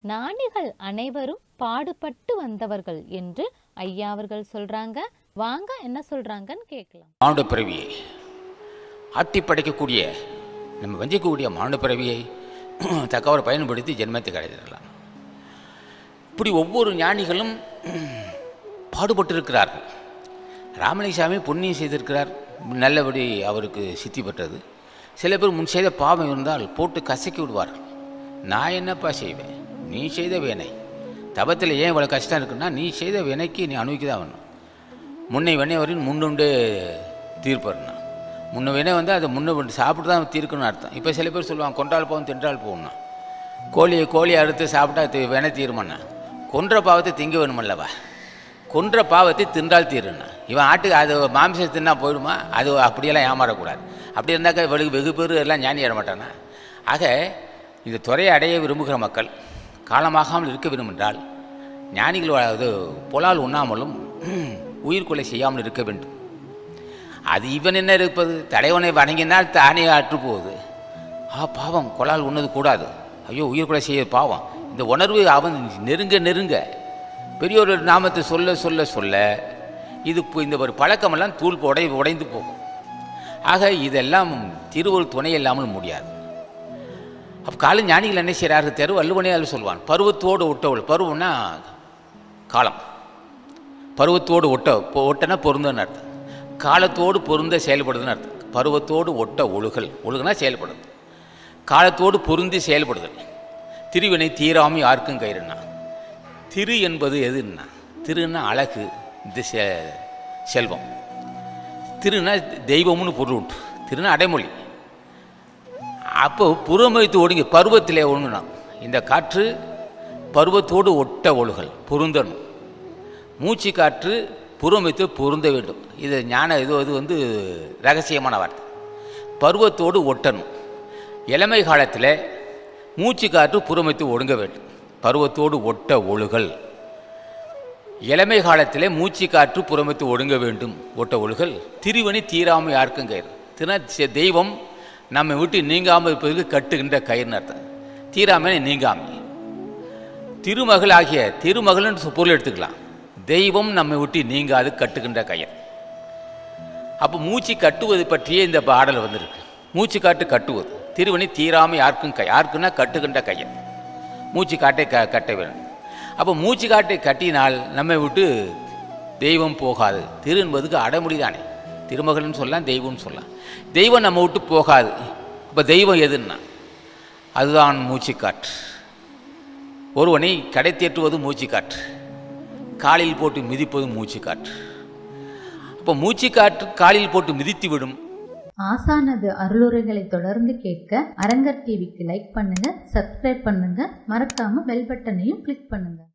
ஞானிகள் அனைவரும் பாடுபட்டு வந்தவர்கள் என்று ஐயா அவர்கள் சொல்றாங்க வாங்க என்ன சொல்றாங்கன்னு கேட்கலாம் மானுட பிறவியை ஆட்டி படைக்கக்கூடிய நம்ம வஞ்சிக்கக்கூடிய மானுட பிறவியை தக்கவர் பயன்படுத்தி ஜென்மத்தை கிடைத்திடலாம் இப்படி ஒவ்வொரு ஞானிகளும் பாடுபட்டிருக்கிறார்கள் ராமலிங்கசாமி புண்ணியம் செய்திருக்கிறார் நல்லபடி அவருக்கு சித்தி பெற்றது சில பேர் முன் செய்த பாவம் இருந்தால் போட்டு கசக்கி விடுவார்கள் நான் என்னப்பா செய்வேன் நீ செய்த வினை தபத்தில் ஏன் இவ்வளோ கஷ்டம் இருக்குன்னா நீ செய்த வினைக்கு நீ அனுபவிக்க தான் வேணும் முன்னை வினை வரையும் முன்னுண்டு தீர்ப்பறனா முன்ன வினை வந்து அதை முன்ன வந்து சாப்பிட்டு தான் தீர்க்கணும்னு அர்த்தம் இப்போ சில பேர் சொல்லுவாங்க கொண்டால் போகும் தின்றால் போகணும்னா கோழியை கோழியை அறுத்து சாப்பிட்டா தி- வினை தீருமண்ணா கொன்ற பாவத்தை திங்க வேணுமல்லவா கொன்ற பாவத்தை தின்றால் தீருண்ணா இவன் ஆட்டுக்கு அது மாமிசம் தின்னா போயிடுமா அது அப்படியெல்லாம் ஏமாறக்கூடாது அப்படி இருந்தாக்கா வெகு வெகு பேர் எல்லாம் ஞானி ஏற மாட்டானா ஆக இந்த துறையை அடைய விரும்புகிற மக்கள் காலமாகாமல் இருக்க விரும்பென்றால் ஞானிகள் அது புலால் உண்ணாமலும் உயிர் கொலை செய்யாமல் இருக்க வேண்டும் அது இவன் என்ன இருப்பது தலைவனை வணங்கினால் தானே அற்று போகுது ஆ பாவம் கொலால் உண்ணது கூடாது ஐயோ உயிர் கொலை செய்ய பாவம் இந்த உணர்வு அவன் நெருங்க நெருங்க பெரியோர் நாமத்தை சொல்ல சொல்ல சொல்ல இது இப்போ இந்த ஒரு பழக்கமெல்லாம் தூள் உடை உடைந்து போகும் ஆக இதெல்லாம் திருவள்ளுவர் துணை இல்லாமல் முடியாது அப்போ கால ஞானிகள் என்ன செய்கிறார்கள் தெரு வள்ளுவனே அதில் சொல்வான் பருவத்தோடு ஒட்டவள் பருவம்னா காலம் பருவத்தோடு ஒட்ட பொ- ஒட்டனா பொருந்தன்னு அர்த்தம் காலத்தோடு பொருந்த செயல்படுதுன்னு அர்த்தம் பருவத்தோடு ஒட்ட ஒழுகல் ஒழுகுனா செயல்படுது காலத்தோடு பொருந்தி செயல்படுதல் திருவினை தீராமை யாருக்கும் கயிறுனா திரு என்பது எதுன்னா திருன்னா அழகு இந்த செ- செல்வம் திருனா தெய்வம்னு பொருள் உண்டு திருனா அடைமொழி அப்போ புறமைத்து ஒடுங்கி பருவத்திலே ஒழுங்கணும் இந்த காற்று பருவத்தோடு ஒட்ட ஒழுகல் பொருந்தணும் மூச்சு காற்று புறமைத்து பொருந்த வேண்டும் இது ஞான இது இது வந்து ரகசியமான வார்த்தை பருவத்தோடு ஒட்டணும் இளமை காலத்தில் மூச்சு காற்று புறமைத்து ஒடுங்க வேண்டும் பருவத்தோடு ஒட்ட ஒழுகல் இளமை காலத்திலே மூச்சு காற்று புறமைத்து ஒடுங்க வேண்டும் ஒட்ட ஒழுகல் திருவனி தீராமை யாருக்கும் கயிறு தின தெய்வம் நம்மை விட்டு நீங்காமல் இருப்பதற்கு கட்டுகின்ற கயிறுன்னு அர்த்தம் தீராமை நீங்காமை திருமகள் ஆகிய திருமகள்னு சொ- பொருள் எடுத்துக்கலாம் தெய்வம் நம்மை விட்டு நீங்காது கட்டுகின்ற கயிறு அப்போ மூச்சு கட்டுவது பற்றியே இந்த பாடல் வந்திருக்கு மூச்சு காட்டு கட்டுவது திருவனி தீராமை யாருக்கும் கை யாருக்குன்னா கட்டுகின்ற கையன் மூச்சு காட்டை க கட்ட வேண்டும் அப்போ மூச்சு காட்டை கட்டினால் நம்மை விட்டு தெய்வம் போகாது திரு என்பதுக்கு அடைமொழி தானே திருமகள்னு சொல்லலாம் தெய்வம்னு சொல்லலாம் தெய்வம் நம்ம விட்டு போகாது அப்போ தெய்வம் எதுன்னா அதுதான் மூச்சுக்காற்று ஒருவனை கடை தேற்றுவது மூச்சுக்காற்று காலில் போட்டு மிதிப்பது மூச்சுக்காற்று அப்போ மூச்சுக்காற்று காலில் போட்டு மிதித்து விடும் ஆசானது அருளுரைகளை தொடர்ந்து கேட்க அரங்கர் டிவிக்கு லைக் பண்ணுங்க சப்ஸ்கிரைப் பண்ணுங்க மறக்காம பெல் பட்டனையும் கிளிக் பண்ணுங்க